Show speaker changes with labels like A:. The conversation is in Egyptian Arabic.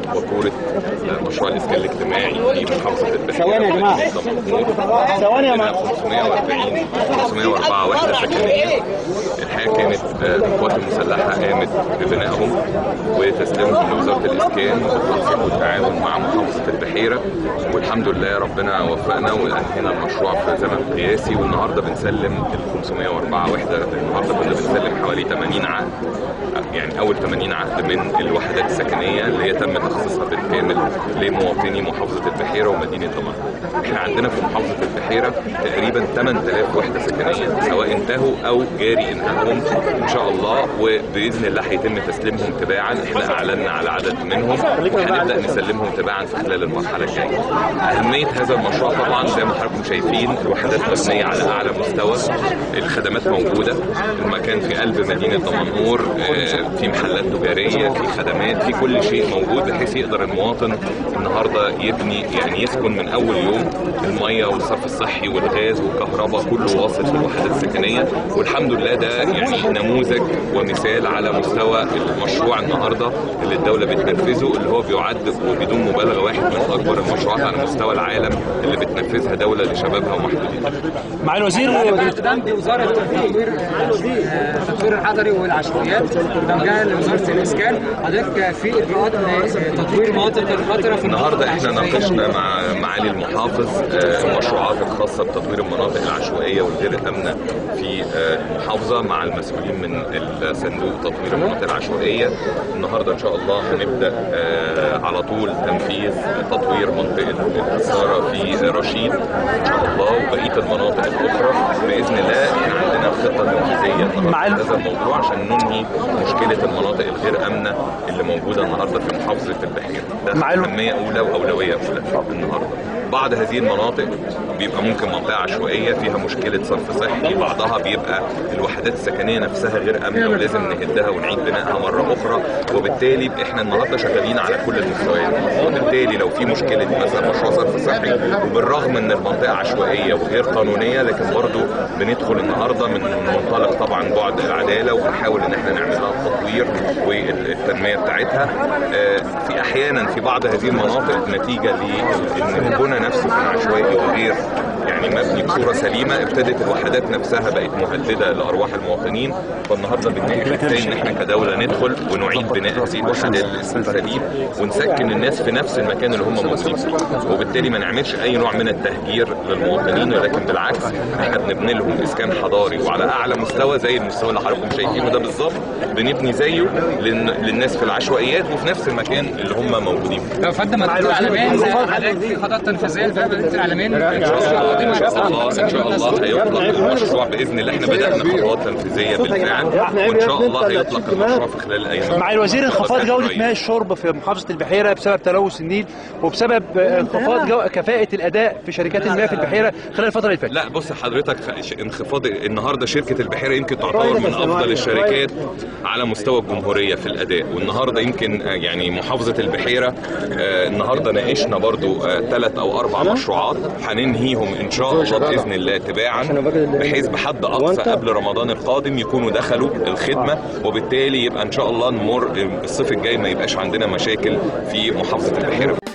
A: وكوره مشروع الاسكان الاجتماعي في محافظه البحيره
B: ثواني يا جماعة. ثواني يا
A: عندنا
B: جماعة.
A: 540 504 وحده سكنيه الحقيقه كانت آه، القوات المسلحه قامت ببنائهم وتسليمهم لوزاره الاسكان بالتنسيق والتعاون مع محافظه البحيره والحمد لله ربنا وفقنا وانهينا المشروع في زمن قياسي والنهارده بنسلم ال 504 وحده النهارده كنا بنسلم حوالي 80 عقد يعني اول 80 عقد من الوحدات السكنيه اللي هي تم تخصيصها بالكامل لمواطني محافظه البحيره ومدينه دمنهور. احنا عندنا في محافظه البحيره تقريبا 8000 وحده سكنيه سواء انتهوا او جاري انهائهم ان شاء الله وباذن الله هيتم تسليمهم تباعا احنا اعلنا على عدد منهم وهنبدا نسلمهم تباعا في خلال المرحله الجايه. اهميه هذا المشروع طبعا زي ما حضراتكم شايفين الوحدات مبنيه على اعلى مستوى الخدمات موجوده المكان في قلب مدينه دمنهور آه، في محلات تجاريه في خدمات في كل شيء موجود بحيث يقدر المواطن النهارده يبني يعني يسكن من اول يوم الميه والصرف الصحي والغاز والكهرباء كله واصل في الوحدات السكنيه والحمد لله ده يعني نموذج ومثال على مستوى المشروع النهارده اللي الدوله بتنفذه اللي هو بيعد وبدون مبالغه واحد من اكبر المشروعات على مستوى العالم اللي بتنفذها دوله لشبابها ومحدودين
B: مع الوزير
C: اقدام بوزاره التطوير آه، التطوير الحضري والعشوائيات ودمجها لوزاره الاسكان حضرتك في اجراءات لتطوير مناطق الخطره في
A: النهارده
C: المناطق
A: احنا
C: العشوائية.
A: ناقشنا مع معالي المحافظ آه، المشروعات الخاصه بتطوير المناطق العشوائيه والغير امنه في آه، المحافظه مع المسؤولين من الصندوق تطوير المناطق العشوائيه النهارده ان شاء الله هنبدا آه، على طول تنفيذ تطوير منطقه الإثارة في رشيد ان شاء الله وبقيه المناطق الاخرى باذن الله احنا عندنا خطه تنفيذيه
B: مع ال-
A: هذا الموضوع عشان ننهي مشكله المناطق الغير امنه اللي موجوده النهارده في محافظه البحيره ده
B: مع ال-
A: اهميه اولى واولويه اولى النهارده بعض هذه المناطق بيبقى ممكن منطقه عشوائيه فيها مشكله صرف صحي بعضها بيبقى الوحدات السكنيه نفسها غير امنه ولازم نهدها ونعيد بنائها مره اخرى وبالتالي احنا النهارده شغالين على كل المستويات وبالتالي لو في مشكله مثلا مشروع صرف صحي وبالرغم ان المنطقه عشوائيه وغير قانونيه لكن برضو بندخل النهارده من منطلق طبعا بعد العداله وبنحاول ان احنا نعمل لها التطوير والتنميه بتاعتها آه، في احيانا في بعض هذه المناطق نتيجه لان البنى نفسه كان عشوائي وغير يعني مبني بصوره سليمه ابتدت الوحدات نفسها بقت مهدده لارواح المواطنين فالنهارده بنناقش ازاي ان احنا كدوله ندخل ونعيد بناء هذه الوحدات باسم سليم ونسكن الناس في نفس المكان اللي هم موجودين فيه وبالتالي ما نعملش اي نوع من التهجير للمواطنين ولكن بالعكس احنا بنبني لهم اسكان حضاري وعلى اعلى مستوى زي المستوى اللي حضراتكم شايفينه ده بالظبط بنبني زيه للن- للناس في العشوائيات وفي نفس المكان اللي هم موجودين فيه
C: لو فد مدينه العالمين حضرتك في خطط تنفيذيه لفد مدينه العالمين
A: ان شاء الله ان شاء الله ان شاء الله هيطلق المشروع باذن الله احنا بدانا خطوات تنفيذيه بالفعل وان شاء الله هيطلق المشروع في خلال الايام
B: مع الوزير انخفاض جودة
A: قريب.
B: مياه الشرب في محافظة البحيرة بسبب تلوث النيل وبسبب آه، انخفاض جو... كفاءة الأداء في شركات المياه في البحيرة خلال الفترة اللي فاتت.
A: لا بص حضرتك ش- انخفاض النهارده شركه البحيره يمكن تعتبر من افضل الشركات على مستوى الجمهوريه في الاداء والنهارده يمكن آه، يعني محافظه البحيره آه، النهارده ناقشنا برضو ثلاث او اربع مشروعات هننهيهم ان شاء الله باذن الله تباعا بحيث بحد اقصى قبل رمضان القادم يكونوا دخلوا الخدمه وبالتالي يبقى ان شاء الله نمر الصيف الجاي ما يبقاش عندنا مشاكل في محافظه البحيره